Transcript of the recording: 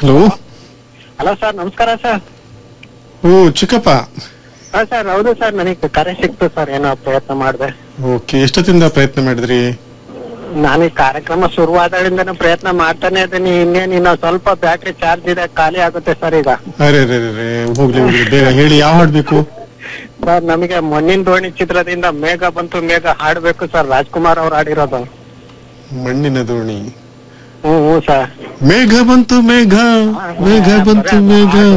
hello hello sir ನಮಸ್ಕಾರ sir ಓ ಚಿಕ್ಕಪ್ಪ ಹಾ ಸರ್ ಹೌದು ಸರ್ ನನಗೆ ಕರೆ ಸಿಕ್ತು ಸರ್ ಏನೋ ಪ್ರಯತ್ನ ಮಾಡಿದೆ ಓಕೆ ಎಷ್ಟೊತ್ತಿಂದ ಪ್ರಯತ್ನ ಮಾಡಿದ್ರಿ ನಾನು ಈ ಕಾರ್ಯಕ್ರಮ ಶುರುವಾದಾಗಿಂದನೂ ಪ್ರಯತ್ನ ಮಾಡ್ತಾನೆ ಇದ್ದೀನಿ ಇನ್ನೇನು ಇನ್ನು ಸ್ವಲ್ಪ ಬ್ಯಾಟ್ರಿ ಚಾರ್ಜ್ ಇದೆ ಖಾಲಿ ಆಗುತ್ತೆ ಸರ್ ಈಗ ಅರೆ ಅರೆ ಅರೆ ಹೋಗ್ಲಿ ಹೋಗ್ಲಿ ಬೇಗ ಹೇಳಿ ಯಾವ ಹಾಡ್ಬೇಕು ಸರ್ ನಮಗೆ ಮೊನ್ನಿನ ದೋಣಿ ಚಿತ್ರದಿಂದ ಮೇಘ ಬಂತು ಮೇಘ ಹಾಡ್ಬೇಕು ಸರ್ ರಾಜ್ಕುಮಾರ್ ಅವ್ರು ಹಾಡಿರೋದು ಮಣ್ಣಿನ ದೋಣಿ ಹ್ಮ್ ಹ್ಞೂ ಸರ್ ಮೇಘ ಬಂತು ಮೇಘ ಮೇಘ ಬಂತು ಮೇಘ